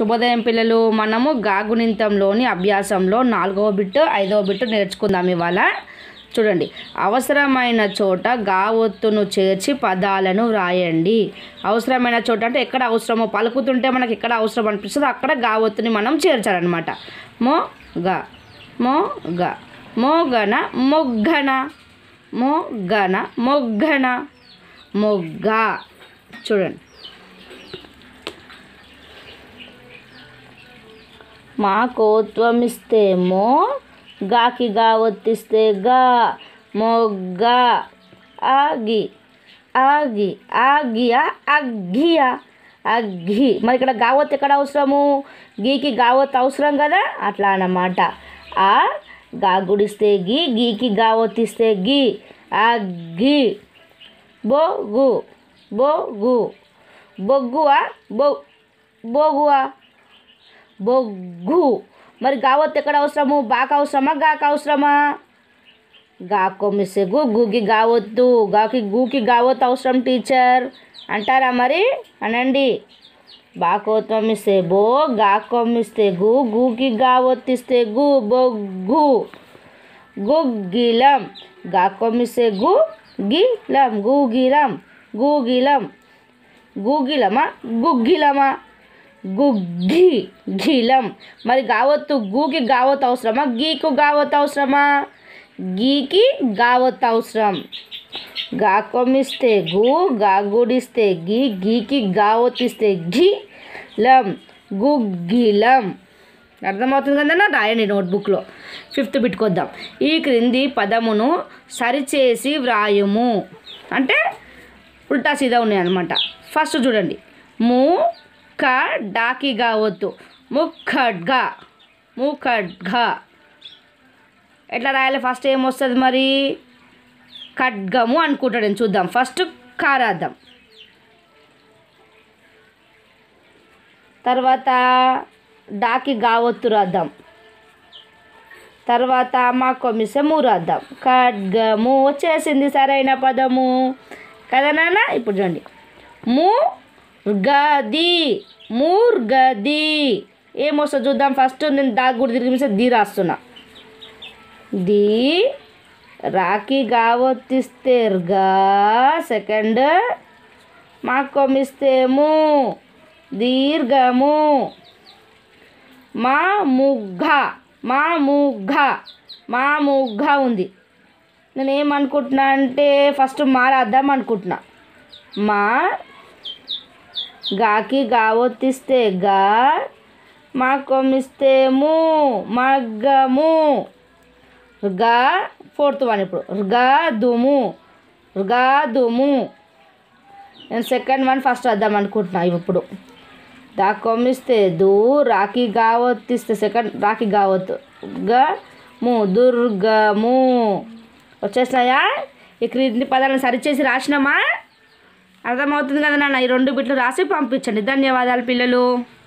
శుభోదయం పిల్లలు మనము గాగుణింతంలోని అభ్యాసంలో నాలుగవ బిట్టు ఐదవ బిట్టు నేర్చుకుందాం ఇవాళ చూడండి అవసరమైన చోట గా ఒత్తును చేర్చి పదాలను వ్రాయండి అవసరమైన చోట అంటే ఎక్కడ అవసరమో పలుకుతుంటే మనకి ఎక్కడ అవసరం అనిపిస్తుందో అక్కడ గా ఒత్తుని మనం చేర్చాలన్నమాట మో గా మో గా మోగన మొగ్గన మొగ్గన మొగ్గన మొగ్గ చూడండి మా కోత్వం ఇస్తే మో గాకి గా ఒత్తిస్తే గా మొగ్గ ఆగి ఆగి ఆగియా అగ్గియా అగ్గి మరి ఇక్కడ గావత్ ఎక్కడ అవసరము గీకి గావత్ అవసరం కదా అట్లా అన్నమాట ఆ గా గుడిస్తే గీ గీకి గావొత్తిస్తే గీ అగ్గి బొగ్గు బొగ్గు బొగ్గువా బొ బొగువా బొగ్గు మరి గావత్ ఎక్కడ అవసరము బాక అవసరమా గాక అవసరమా గా కొమ్మిస్తే గు గూకి గావొద్దు గాకి గూకి గావత్ అవసరం టీచర్ అంటారా మరి అనండి బాకోత్వం ఇస్తే బో గా కొమ్మిస్తే గు గూకి గావొత్తిస్తే గు బొగ్గు గుగ్గిలం గా కొమ్మిస్తే గు గిలం గూగిలం గూగిలం గూగిలమా గుగ్గిలమా గుగ్గి గిలం మరి గావత్తు గూకి గావత్ అవసరమా గీకు గావత్ అవసరమా గీకి గావత్ అవసరం గా కొమ్మిస్తే గు గా గుడిస్తే గీ గీకి గావొత్తిస్తే గి లం గుగ్గిలం అర్థమవుతుంది కదన్నా రాయండి నోట్బుక్లో ఫిఫ్త్ బిట్కొద్దాం ఈ క్రింది పదమును సరిచేసి వ్రాయుము అంటే ఉల్టా సీదా ఉన్నాయి అనమాట ఫస్ట్ చూడండి ము క డాకి గావద్దు ముఖడ్గా ముఖడ్గా ఎట్లా రాయాలి ఫస్ట్ ఏమొస్తుంది మరి ఖడ్గము అనుకుంటాడు నేను చూద్దాం ఫస్ట్ కా రాద్దాం తర్వాత డాకి గావత్తు రాద్దాం తర్వాత మా కొమిసము రాద్దాం ఖడ్గము వచ్చేసింది సరైన పదము కదా నాన్న ఇప్పుడు చూడండి ము గది మూర్గది ఏమొస్తుంది చూద్దాం ఫస్ట్ నేను దా గుడి తిరిగి ది రాస్తున్నా ది రాకి గావొత్తిస్తే గా సెకండ్ మా కొమిస్తేము దీర్ఘము మా ముగ్గ మా ముగ్గ మా ముగ్గ ఉంది నేను ఏమనుకుంటున్నా అంటే ఫస్ట్ మా రాద్దాం అనుకుంటున్నా మా గాకి గావొత్తిస్తే గా మా కొమ్మిస్తే ము మగ్గము గా ఫోర్త్ వన్ ఇప్పుడు గా దుము గా దుము నేను సెకండ్ వన్ ఫస్ట్ వద్దాం అనుకుంటున్నా ఇప్పుడు దా కొమ్మిస్తే దు రాకి గావొత్తిస్తే సెకండ్ రాకి గావత్తు గ ము దుర్గము వచ్చేసినాయా ఈ క్రింది పదాలను సరిచేసి రాసినామా అర్థమవుతుంది కదా నాన్న ఈ రెండు బిట్లు రాసి పంపించండి ధన్యవాదాలు పిల్లలు